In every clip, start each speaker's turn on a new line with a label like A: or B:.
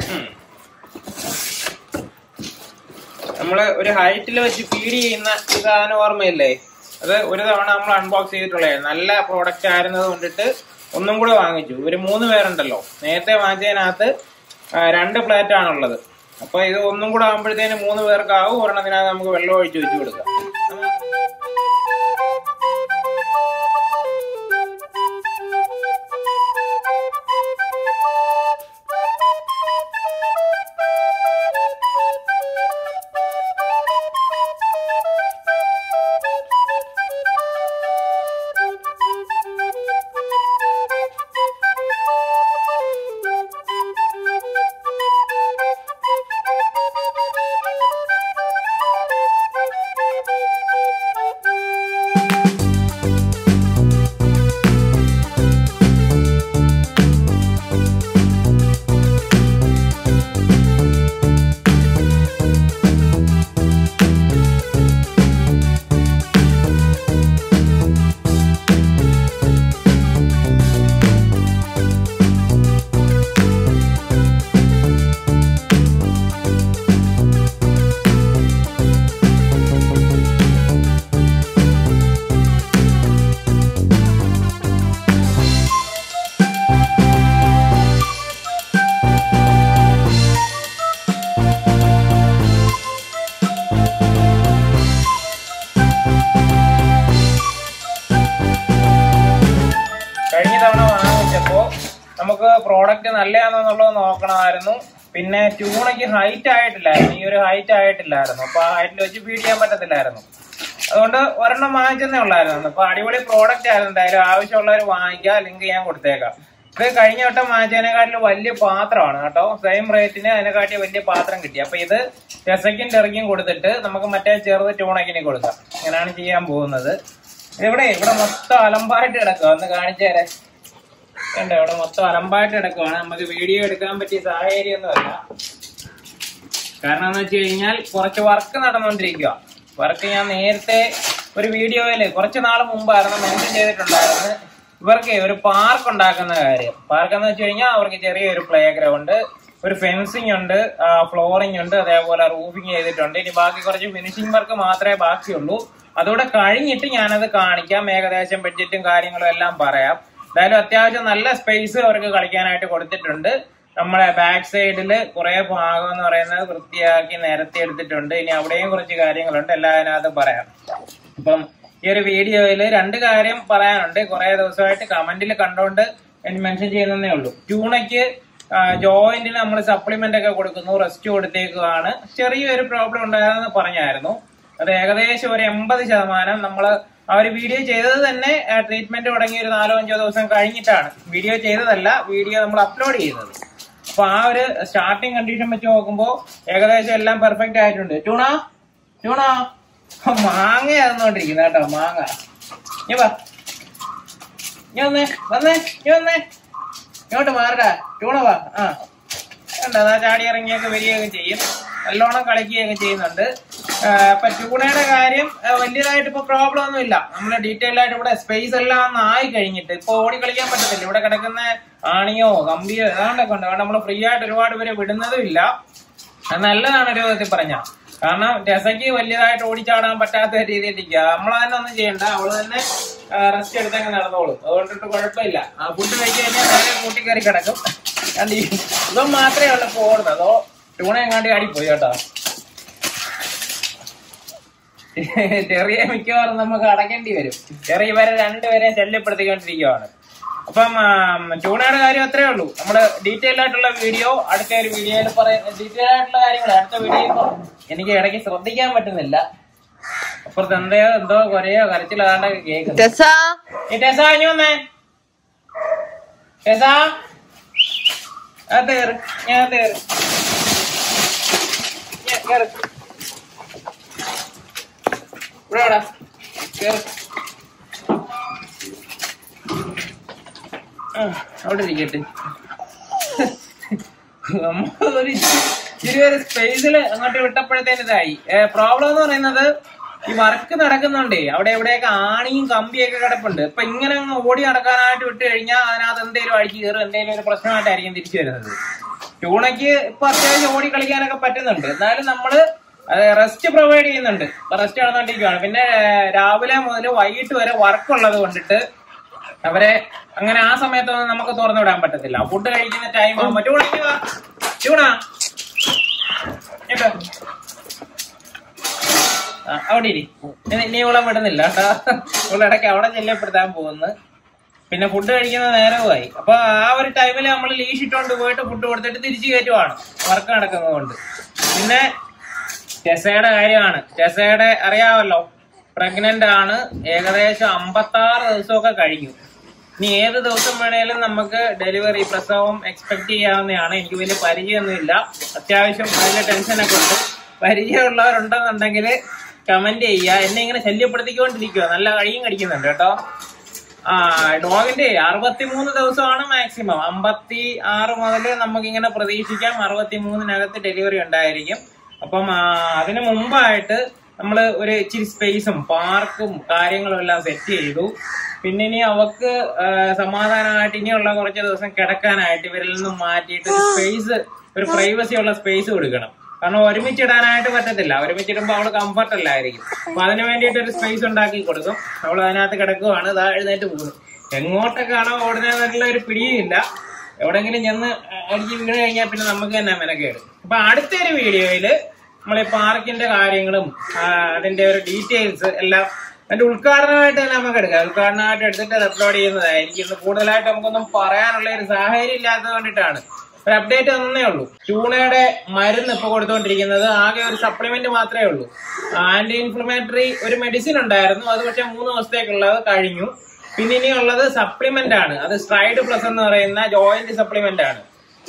A: നമ്മള് ഒരു ഹൈറ്റിൽ വെച്ച് ഫീഡ് ചെയ്യുന്ന ഈ സാധനം ഓർമ്മയില്ലേ അത് ഒരു തവണ നമ്മൾ അൺബോക്സ് ചെയ്തിട്ടുള്ളേ നല്ല പ്രോഡക്റ്റ് ആയിരുന്നത് കൊണ്ടിട്ട് ഒന്നും കൂടെ വാങ്ങിച്ചു ഒരു മൂന്ന് പേരുണ്ടല്ലോ നേരത്തെ വാങ്ങിച്ചതിനകത്ത് ആ, രണ്ട് പ്ലേറ്റ് ആണുള്ളത് അപ്പൊ ഇത് ഒന്നും കൂടെ ആകുമ്പോഴത്തേന് മൂന്ന് പേർക്കാവും ഒരെണ്ണത്തിനകത്ത് നമുക്ക് വെള്ളം ഒഴിച്ച് വെച്ച് കൊടുക്കാം കഴിഞ്ഞ തവണ വാങ്ങിച്ചപ്പോ നമുക്ക് പ്രോഡക്റ്റ് നല്ലതാണെന്നുള്ളത് നോക്കണമായിരുന്നു പിന്നെ ട്യൂണയ്ക്ക് ഹൈറ്റ് ആയിട്ടില്ലായിരുന്നു ഈ ഒരു ഹൈറ്റ് ആയിട്ടില്ലായിരുന്നു അപ്പൊ ആ ഹൈറ്റിൽ വെച്ച് ഫീഡ് ചെയ്യാൻ പറ്റത്തില്ലായിരുന്നു അതുകൊണ്ട് ഒരെണ്ണം വാങ്ങിച്ചെന്നേ ഉള്ളായിരുന്നു അപ്പൊ അടിപൊളി പ്രോഡക്റ്റ് ആയിരുന്നു എന്തായാലും ആവശ്യമുള്ളവർ വാങ്ങിക്കാം ലിങ്ക് ഞാൻ കൊടുത്തേക്കാം ഇത് കഴിഞ്ഞ വട്ടം വാങ്ങിച്ചതിനെക്കാട്ടിലും വലിയ പാത്രമാണ് കേട്ടോ സെയിം റേറ്റിന് അതിനെക്കാട്ടി വലിയ പാത്രം കിട്ടി അപ്പൊ ഇത് രസയ്ക്കും ടെറയ്ക്കും കൊടുത്തിട്ട് നമുക്ക് മറ്റേ ചെറുത് ട്യൂണക്കിനെ കൊടുക്കാം ഇങ്ങനെയാണ് ചെയ്യാൻ പോകുന്നത് ഇവിടെ ഇവിടെ മൊത്തം അലമ്പായിട്ട് കിടക്കുക ഒന്ന് കാണിച്ചു തരാം കണ്ടോ ഇവിടെ മൊത്തം അലമ്പായിട്ട് കിടക്കുവാണ് നമുക്ക് വീഡിയോ എടുക്കാൻ പറ്റിയ സാഹചര്യമൊന്നുമല്ല കാരണം എന്ന് വെച്ച് കഴിഞ്ഞാൽ കുറച്ച് വർക്ക് നടന്നുകൊണ്ടിരിക്കുക വർക്ക് ഞാൻ നേരത്തെ ഒരു വീഡിയോയില് കുറച്ച് നാൾ മുമ്പായിരുന്നു മെൻഷൻ ചെയ്തിട്ടുണ്ടായിരുന്നു ഇവർക്ക് ഒരു പാർക്ക് ഉണ്ടാക്കുന്ന കാര്യം പാർക്ക് എന്ന് വെച്ച് കഴിഞ്ഞാൽ അവർക്ക് ചെറിയൊരു പ്ലേ ഗ്രൗണ്ട് ഒരു ഫെൻസിങ് ഉണ്ട് ഫ്ലോറിംഗ് ഉണ്ട് അതേപോലെ റൂഫിങ് ചെയ്തിട്ടുണ്ട് ഇനി ബാക്കി കുറച്ച് ഫിനിഷിംഗ് വർക്ക് മാത്രമേ ബാക്കിയുള്ളൂ അതോടെ കഴിഞ്ഞിട്ട് ഞാനത് കാണിക്കാം ഏകദേശം ബഡ്ജറ്റും കാര്യങ്ങളും എല്ലാം പറയാം എന്തായാലും അത്യാവശ്യം നല്ല സ്പേസ് അവർക്ക് കളിക്കാനായിട്ട് കൊടുത്തിട്ടുണ്ട് നമ്മളെ ബാക്ക് സൈഡില് കുറെ ഭാഗം എന്ന് പറയുന്നത് വൃത്തിയാക്കി നിരത്തി എടുത്തിട്ടുണ്ട് ഇനി അവിടെയും കുറച്ച് കാര്യങ്ങളുണ്ട് എല്ലാം അതിനകത്ത് പറയാം അപ്പം ഈ ഒരു വീഡിയോയിൽ രണ്ട് കാര്യം പറയാനുണ്ട് കുറെ ദിവസമായിട്ട് കമന്റിൽ കണ്ടോണ്ട് മെൻഷൻ ചെയ്യുന്നതേ ഉള്ളൂ ട്യൂണയ്ക്ക് ജോയിന്റിന് നമ്മൾ സപ്ലിമെന്റ് ഒക്കെ കൊടുക്കുന്നു റെസ്റ്റ് കൊടുത്തേക്കുകയാണ് ചെറിയൊരു പ്രോബ്ലം ഉണ്ടായതെന്ന് പറഞ്ഞായിരുന്നു അത് ഏകദേശം ഒരു എൺപത് ശതമാനം നമ്മൾ ആ ഒരു വീഡിയോ ചെയ്തത് തന്നെ ട്രീറ്റ്മെന്റ് തുടങ്ങി ഒരു നാലോ അഞ്ചോ ദിവസം കഴിഞ്ഞിട്ടാണ് വീഡിയോ ചെയ്തതല്ല വീഡിയോ നമ്മൾ അപ്ലോഡ് ചെയ്തത് അപ്പൊ ആ ഒരു സ്റ്റാർട്ടിങ് കണ്ടീഷൻ വെച്ച് നോക്കുമ്പോൾ ഏകദേശം എല്ലാം പെർഫെക്റ്റ് ആയിട്ടുണ്ട് ട്യൂണ ട്യൂണ മാങ്ങ തന്നോണ്ടിരിക്കുന്ന കേട്ടോ മാങ്ങ നീ വാ നീ വന്നേ വന്നേ നീ വന്നേ ഇങ്ങോട്ട് മാറടാ ട്യൂണ വാ ആ കണ്ടോ അതാ ചാടി ഇറങ്ങിയൊക്കെ വരികയൊക്കെ ചെയ്യും നല്ലോണം കളിക്കുകയൊക്കെ ചെയ്യുന്നുണ്ട് ആ, ഇപ്പൊ ട്യൂണയുടെ കാര്യം ആ, വലിയതായിട്ട് ഇപ്പൊ പ്രോബ്ലം ഒന്നും ഇല്ല നമ്മൾ ഡീറ്റെയിൽ ആയിട്ട് ഇവിടെ സ്പേസ് എല്ലാം ഒന്ന് ആയി കഴിഞ്ഞിട്ട് ഇപ്പൊ ഓടി കളിക്കാൻ പറ്റത്തില്ല ഇവിടെ കിടക്കുന്ന ആണിയോ കമ്പിയോ ഏതാണ്ടൊക്കെ ഉണ്ട് കാരണം നമ്മൾ ഫ്രീ ആയിട്ട് ഒരുപാട് പേര് വിടുന്നതും ഇല്ല അത് നല്ലതാണ് ഒരു വിധത്തിൽ പറഞ്ഞ കാരണം രസയ്ക്ക് വലിയതായിട്ട് ഓടിച്ചാടാൻ പറ്റാത്ത രീതിയിലിരിക്കുക നമ്മൾ തന്നെ ഒന്നും ചെയ്യണ്ട അവള് തന്നെ റെസ്റ്റ് എടുത്തങ്ങ് നടന്നോളും അതുകൊണ്ടിട്ട് കുഴപ്പമില്ല ആ ഫുഡ് കഴിച്ച് കഴിഞ്ഞാൽ നേരെ കൂട്ടിക്കയറി കിടക്കും കണ്ട് ഈ ഇതും മാത്രമേ ഉള്ളൂ ഇപ്പൊ ഓടുന്നത് അതോ ടൂണ എങ്ങാണ്ട് ആടിപ്പോയി കേട്ടോ ചെറിയ മിക്കവാറും നമുക്ക് അടയ്ക്കേണ്ടി വരും ചെറിയ ഇവരെ രണ്ടുപേരെയും ശല്യപ്പെടുത്തിക്കൊണ്ടിരിക്കുകയാണ് അപ്പം ആം, ട്യൂണയുടെ കാര്യം അത്രേ ഉള്ളൂ നമ്മള് ഡീറ്റെയിൽ ആയിട്ടുള്ള വീഡിയോ അടുത്ത ഒരു വീഡിയോയിൽ പറയുന്ന ഡീറ്റെയിൽ ആയിട്ടുള്ള കാര്യങ്ങൾ അടുത്ത വീഡിയോ എനിക്ക് ഇടയ്ക്ക് ശ്രദ്ധിക്കാൻ പറ്റുന്നില്ല അപ്പുറത്ത് എന്തോ എന്തോ കൊരയോ കരച്ചിലോ അതാണ്ടൊക്കെ കേൾക്കുന്നു
B: ടെസാ
A: ഈ ടെസാ ഇനി വന്നേ ടെസാ അത് കേറ് ഞാൻ അത് കേറ് ഞാൻ കേറ് ഇവിടെ വാടാ. കേറ് ആ, അവിടെ ഇരിക്കട്ടെ നമ്മളൊരു ഇച്ചിരി ഒരു സ്പേസിൽ അങ്ങോട്ട് വിട്ടപ്പോഴത്തേന് ഇതായി പ്രോബ്ലം എന്ന് പറയുന്നത് ഈ വർക്ക് നടക്കുന്നുണ്ടേ അവിടെ എവിടെയൊക്കെ ആണിയും കമ്പിയൊക്കെ കിടപ്പുണ്ട് ഇപ്പൊ ഇങ്ങനെ അങ്ങ് ഓടി നടക്കാനായിട്ട് വിട്ട് കഴിഞ്ഞാൽ അതിനകത്ത് എന്തെങ്കിലും അഴിച്ചു കയറും എന്തെങ്കിലും ഒരു പ്രശ്നമായിട്ടായിരിക്കും തിരിച്ചു വരുന്നത് ട്യൂണയ്ക്ക് ഇപ്പൊ അത്യാവശ്യം ഓടി കളിക്കാനൊക്കെ പറ്റുന്നുണ്ട് എന്നാലും നമ്മള് റെസ്റ്റ് പ്രൊവൈഡ് ചെയ്യുന്നുണ്ട് റെസ്റ്റ് നടന്നുകൊണ്ടിരിക്കുകയാണ് പിന്നെ ഏഹ്, രാവിലെ മുതൽ വൈകിട്ട് വരെ വർക്ക് ഉള്ളത് കൊണ്ടിട്ട് അവരെ അങ്ങനെ ആ സമയത്തൊന്നും നമുക്ക് തുറന്നു വിടാൻ പറ്റത്തില്ല ഫുഡ് കഴിക്കുന്ന ടൈം ആകുമ്പോ ട്യൂണയ്ക്ക് വാ. ട്യൂണാ ഇങ്ങോട്ട്. ആ, അവിടെ ഇരി നീ- നീ ഇവിടെ വിടുന്നില്ല കേട്ടോ ഇവിടെ ഇടയ്ക്ക് അവിടെ ചെല്ലപ്പെടുത്താൻ പോകുന്നു പിന്നെ ഫുഡ് കഴിക്കുന്ന നേരവുമായി അപ്പൊ ആ ഒരു ടൈമിൽ നമ്മൾ ലീഷ് ഇട്ടുകൊണ്ട് പോയിട്ട് ഫുഡ് കൊടുത്തിട്ട് തിരിച്ചു കയറ്റുവാണ് വർക്ക് നടക്കുന്നത് കൊണ്ട് പിന്നെ ടെസയുടെ കാര്യമാണ് ടെസയുടെ അറിയാമല്ലോ പ്രഗ്നന്റ് ആണ് ഏകദേശം അമ്പത്തി ആറ് ദിവസമൊക്കെ കഴിഞ്ഞു ഇനി ഏത് ദിവസം വേണേലും നമുക്ക് ഡെലിവറി പ്രസവം എക്സ്പെക്ട് ചെയ്യാവുന്നതാണ് എനിക്ക് വലിയ പരിചയമൊന്നുമില്ല അത്യാവശ്യം വലിയ ടെൻഷനൊക്കെ ഉണ്ട് പരിചയമുള്ളവരുണ്ടെന്നുണ്ടെങ്കിൽ കമന്റ് ചെയ്യുക എന്നെ ഇങ്ങനെ ശല്യപ്പെടുത്തിക്കൊണ്ടിരിക്കുക നല്ല കഴിയും കടിക്കുന്നുണ്ട് കേട്ടോ ആ ഡോഗിന്റെ അറുപത്തിമൂന്ന് ദിവസമാണ് മാക്സിമം അമ്പത്തി ആറ് മുതൽ നമുക്കിങ്ങനെ പ്രതീക്ഷിക്കാം അറുപത്തി മൂന്നിനകത്ത് ഡെലിവറി ഉണ്ടായിരിക്കും അപ്പം ആ, അതിന് മുമ്പായിട്ട് നമ്മൾ ഒരു ഇച്ചിരി സ്പേസും പാർക്കും കാര്യങ്ങളും എല്ലാം സെറ്റ് ചെയ്തു പിന്നെ ഇനി അവക്ക് ആ, സമാധാനമായിട്ട് ഇനിയുള്ള കുറച്ച് ദിവസം കിടക്കാനായിട്ട് ഇവരിൽ നിന്നും മാറ്റിയിട്ട് ഒരു സ്പേസ് ഒരു പ്രൈവസി ഉള്ള സ്പേസ് കൊടുക്കണം കാരണം ഒരുമിച്ചിടാനായിട്ട് പറ്റത്തില്ല ഒരുമിച്ചിടുമ്പോൾ അവള് കംഫർട്ട് അല്ലായിരിക്കും അപ്പൊ അതിന് വേണ്ടിയിട്ട് ഒരു സ്പേസ് ഉണ്ടാക്കി കൊടുക്കും അവൾ അതിനകത്ത് കിടക്കുവാണ് ഇതാ എഴുന്നേറ്റ് പോകുന്നു എങ്ങോട്ടൊക്കെയാണോ ഓടുന്നതെന്നുള്ള ഒരു പിടിയുമില്ല എവിടെങ്കിലും ചെന്ന് അടിച്ച് വീണ് കഴിഞ്ഞാൽ പിന്നെ നമുക്ക് തന്നെ മെനക്കേട് അപ്പൊ അടുത്തൊരു വീഡിയോയില് നമ്മൾ ഈ പാർക്കിന്റെ കാര്യങ്ങളും ആ, അതിന്റെ ഒരു ഡീറ്റെയിൽസ് എല്ലാം അതിന്റെ ഉദ്ഘാടനമായിട്ട് തന്നെ നമുക്ക് എടുക്കാം ഉദ്ഘാടനമായിട്ട് എടുത്തിട്ട് അത് അപ്ലോഡ് ചെയ്യുന്നതായിരിക്കും ഇന്ന് കൂടുതലായിട്ട് നമുക്കൊന്നും പറയാനുള്ള ഒരു സാഹചര്യം ഇല്ലാത്തത് കൊണ്ടിട്ടാണ് ഒരു അപ്ഡേറ്റ് തന്നേ ഉള്ളൂ ട്യൂണയുടെ മരുന്ന് ഇപ്പൊ കൊടുത്തുകൊണ്ടിരിക്കുന്നത് ആകെ ഒരു സപ്ലിമെന്റ് മാത്രമേ ഉള്ളൂ ആന്റി ഇൻഫ്ലമേറ്ററി ഒരു മെഡിസിൻ ഉണ്ടായിരുന്നു അത് പക്ഷെ മൂന്ന് ദിവസത്തേക്കുള്ളത് കഴിഞ്ഞു പിന്നെ ഇനിയുള്ളത് സപ്ലിമെന്റ് ആണ് അത് സ്ട്രൈഡ് പ്ലസ് എന്ന് പറയുന്ന ജോയിന്റ് സപ്ലിമെന്റ് ആണ്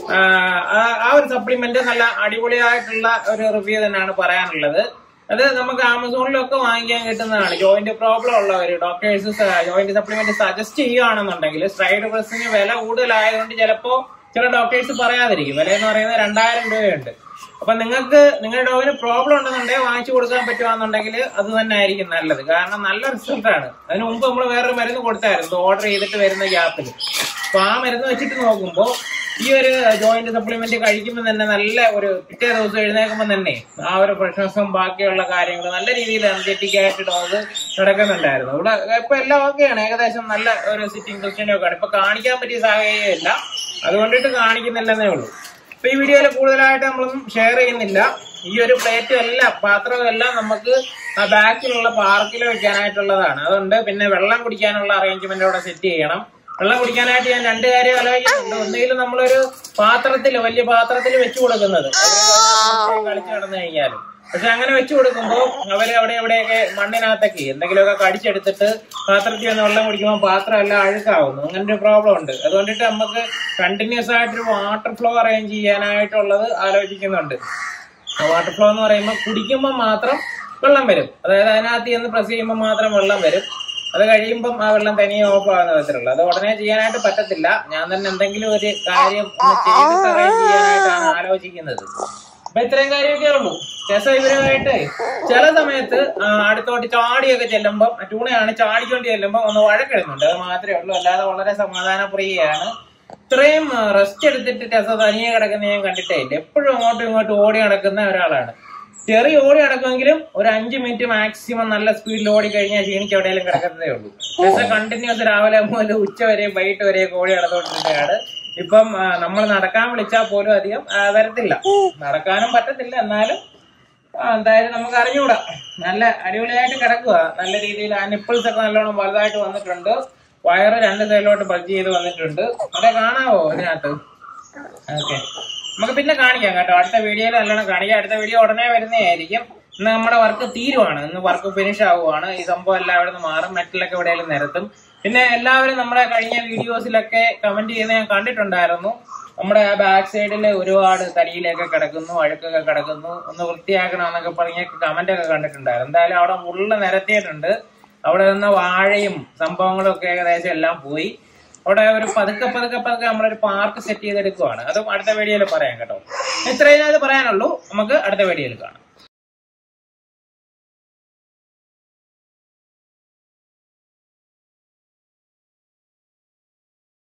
A: ആഹ് ആ- ആ ഒരു സപ്ലിമെന്റ് നല്ല അടിപൊളിയായിട്ടുള്ള ഒരു റിവ്യൂ തന്നെയാണ് പറയാനുള്ളത് അത് നമുക്ക് ആമസോണിലൊക്കെ വാങ്ങിക്കാൻ കിട്ടുന്നതാണ് ജോയിന്റ് പ്രോബ്ലം ഉള്ളവർ ഡോക്ടേഴ്സ് ജോയിന്റ് സപ്ലിമെന്റ് സജസ്റ്റ് ചെയ്യുകയാണെന്നുണ്ടെങ്കിൽ സ്ട്രൈഡ് പ്ലസിന് വില കൂടുതലായതുകൊണ്ട് ചിലപ്പോ ചില ഡോക്ടേഴ്സ് പറയാതിരിക്കും വില എന്ന് പറയുന്നത് രണ്ടായിരം രൂപയുണ്ട് അപ്പൊ നിങ്ങൾക്ക് നിങ്ങളുടെ ഡോഗിന് പ്രോബ്ലം ഉണ്ടെന്നുണ്ടെങ്കിൽ വാങ്ങിച്ചു കൊടുക്കാൻ പറ്റുവാന്നുണ്ടെങ്കിൽ അത് തന്നെ ആയിരിക്കും നല്ലത് കാരണം നല്ല റിസൾട്ട് ആണ് അതിന് മുമ്പ് നമ്മൾ വേറൊരു മരുന്ന് കൊടുത്തായിരുന്നു ഓർഡർ ചെയ്തിട്ട് വരുന്ന ഗ്യാപ്പിൽ അപ്പൊ ആ മരുന്ന് വെച്ചിട്ട് നോക്കുമ്പോൾ ഈ ഒരു ജോയിന്റ് സപ്ലിമെന്റ് കഴിക്കുമ്പോൾ തന്നെ നല്ല ഒരു പിറ്റേ ദിവസം എഴുന്നേൽക്കുമ്പോൾ തന്നെ ആ ഒരു ഫ്രഷ്നസും ബാക്കിയുള്ള കാര്യങ്ങൾ നല്ല രീതിയിൽ എനർജറ്റിക് ആയിട്ട് ഡോഗ് നടക്കുന്നുണ്ടായിരുന്നു ഇവിടെ ഇപ്പൊ എല്ലാം ഓക്കെയാണ് ഏകദേശം നല്ല ഒരു സിറ്റിംഗ് പൊസിഷനും ഒക്കെ ആണ് ഇപ്പൊ കാണിക്കാൻ പറ്റിയ സാഹചര്യം ഇല്ല അതുകൊണ്ടിട്ട് കാണിക്കുന്നില്ലെന്നേ ഉള്ളൂ ഇപ്പൊ ഈ വീഡിയോയിൽ കൂടുതലായിട്ട് നമ്മളൊന്നും ഷെയർ ചെയ്യുന്നില്ല ഈ ഒരു പ്ലേറ്റും എല്ലാം പാത്രവും എല്ലാം നമുക്ക് ആ ബാക്കിലുള്ള പാർക്കിൽ വെക്കാനായിട്ടുള്ളതാണ് അതുകൊണ്ട് പിന്നെ വെള്ളം കുടിക്കാനുള്ള അറേഞ്ച്മെന്റ് അവിടെ സെറ്റ് ചെയ്യണം വെള്ളം കുടിക്കാനായിട്ട് ഞാൻ രണ്ട് കാര്യം ആലോചിക്കുന്നുണ്ട് ഒന്നുകിലും നമ്മളൊരു പാത്രത്തിൽ വലിയ പാത്രത്തിൽ വെച്ചു കൊടുക്കുന്നത് അവര് കളിച്ചു നടന്നു കഴിഞ്ഞാലും പക്ഷെ അങ്ങനെ വെച്ചു കൊടുക്കുമ്പോൾ അവര് അവിടെ എവിടെയൊക്കെ മണ്ണിനകത്തൊക്കെ എന്തെങ്കിലുമൊക്കെ കടിച്ചെടുത്തിട്ട് പാത്രത്തിൽ വന്ന് വെള്ളം കുടിക്കുമ്പോൾ പാത്രം എല്ലാം അഴുക്കാവുന്നു അങ്ങനെ ഒരു പ്രോബ്ലം ഉണ്ട് അതുകൊണ്ടിട്ട് നമുക്ക് കണ്ടിന്യൂസ് ആയിട്ടൊരു വാട്ടർ ഫ്ലോ അറേഞ്ച് ചെയ്യാനായിട്ടുള്ളത് ആലോചിക്കുന്നുണ്ട് വാട്ടർ ഫ്ലോ എന്ന് പറയുമ്പോൾ കുടിക്കുമ്പോൾ മാത്രം വെള്ളം വരും അതായത് അതിനകത്ത് ചെന്ന് പ്രസ് ചെയ്യുമ്പോൾ മാത്രം വെള്ളം വരും അത് കഴിയുമ്പം ആ വെള്ളം തനിയെ ഓഫ് ആകുന്ന വിധത്തിലുള്ള അത് ഉടനെ ചെയ്യാനായിട്ട് പറ്റത്തില്ല ഞാൻ തന്നെ എന്തെങ്കിലും ഒരു കാര്യം ഒന്ന് ചെയ്തിട്ട് അറേഞ്ച് ചെയ്യാനായിട്ടാണ് ആലോചിക്കുന്നത് അപ്പൊ ഇത്രയും കാര്യമൊക്കെ ഉള്ളൂ രസം ഇവരുമായിട്ട് ചില സമയത്ത് ആ, അടുത്തോട്ട് ചാടിയൊക്കെ ചെല്ലുമ്പോൾ ട്യൂണയാണ് ചാടിക്കൊണ്ട് ചെല്ലുമ്പോൾ ഒന്ന് വഴക്കിടുന്നുണ്ട് അത് മാത്രമേ ഉള്ളൂ അല്ലാതെ വളരെ സമാധാനപ്രിയയാണ് ഇത്രയും റെസ്റ്റ് എടുത്തിട്ട് രസ തനിയെ കിടക്കുന്ന ഞാൻ കണ്ടിട്ടേ ഇല്ല എപ്പോഴും അങ്ങോട്ടും ഇങ്ങോട്ടും ഓടി നടക്കുന്ന ഒരാളാണ് ചെറിയ ഓടി നടക്കുമെങ്കിലും ഒരു അഞ്ച് മിനിറ്റ് മാക്സിമം നല്ല സ്പീഡിൽ ഓടി കഴിഞ്ഞാൽ ക്ഷീണിച്ച് എവിടെയെങ്കിലും കിടക്കുന്നതേ ഉള്ളൂ രസ കണ്ടിന്യൂസ് രാവിലെ മുതൽ ഉച്ച വരെയും വൈകിട്ട് വരെയും ഓടി നടന്നുകൊണ്ടിരുന്നതാണ് ഇപ്പം നമ്മൾ നടക്കാൻ വിളിച്ചാൽ പോലും അധികം ആ, വരത്തില്ല നടക്കാനും പറ്റത്തില്ല എന്നാലും ആ, എന്തായാലും നമുക്ക് അറിഞ്ഞൂടാ നല്ല അടിപൊളിയായിട്ട് കിടക്കുക നല്ല രീതിയിൽ ആ നിപ്പിൾസ് ഒക്കെ നല്ലോണം വലുതായിട്ട് വന്നിട്ടുണ്ട് വയറ് രണ്ട് സൈഡിലോട്ട് ബൾജ് ചെയ്ത് വന്നിട്ടുണ്ട് അതെ കാണാവോ ഇതിനകത്ത് ഓക്കെ നമുക്ക് പിന്നെ കാണിക്കാം കേട്ടോ അടുത്ത വീഡിയോയിൽ നല്ലോണം കാണിക്കാം അടുത്ത വീഡിയോ ഉടനെ വരുന്നതായിരിക്കും ഇന്ന് നമ്മുടെ വർക്ക് തീരുവാണ് ഇന്ന് വർക്ക് ഫിനിഷ് ആവുകയാണ് ഈ സംഭവം എല്ലാം അവിടെ നിന്ന് മാറും മെറ്റലൊക്കെ എവിടെയെങ്കിലും നിരത്തും പിന്നെ എല്ലാവരും നമ്മുടെ കഴിഞ്ഞ വീഡിയോസിലൊക്കെ കമന്റ് ചെയ്യുന്ന ഞാൻ കണ്ടിട്ടുണ്ടായിരുന്നു നമ്മുടെ ആ ബാക്ക് സൈഡിൽ ഒരുപാട് തടിയിലൊക്കെ കിടക്കുന്നു അഴുക്കൊക്കെ കിടക്കുന്നു ഒന്ന് വൃത്തിയാക്കണമെന്നൊക്കെ പറഞ്ഞ കമന്റ് ഒക്കെ കണ്ടിട്ടുണ്ടായിരുന്നു എന്തായാലും അവിടെ ഉള്ള നിരത്തിയിട്ടുണ്ട് അവിടെ നിന്ന് വാഴയും സംഭവങ്ങളും ഒക്കെ ഏകദേശം എല്ലാം പോയി അവിടെ ഒരു പതുക്കെ പതുക്കെ പതുക്കെ നമ്മളൊരു പാർക്ക് സെറ്റ് ചെയ്തെടുക്കുവാണ് അതും അടുത്ത വീഡിയോയിൽ പറയാം കേട്ടോ ഇത്രയും അത് പറയാനുള്ളൂ നമുക്ക് അടുത്ത വീഡിയോയിൽ കാണാം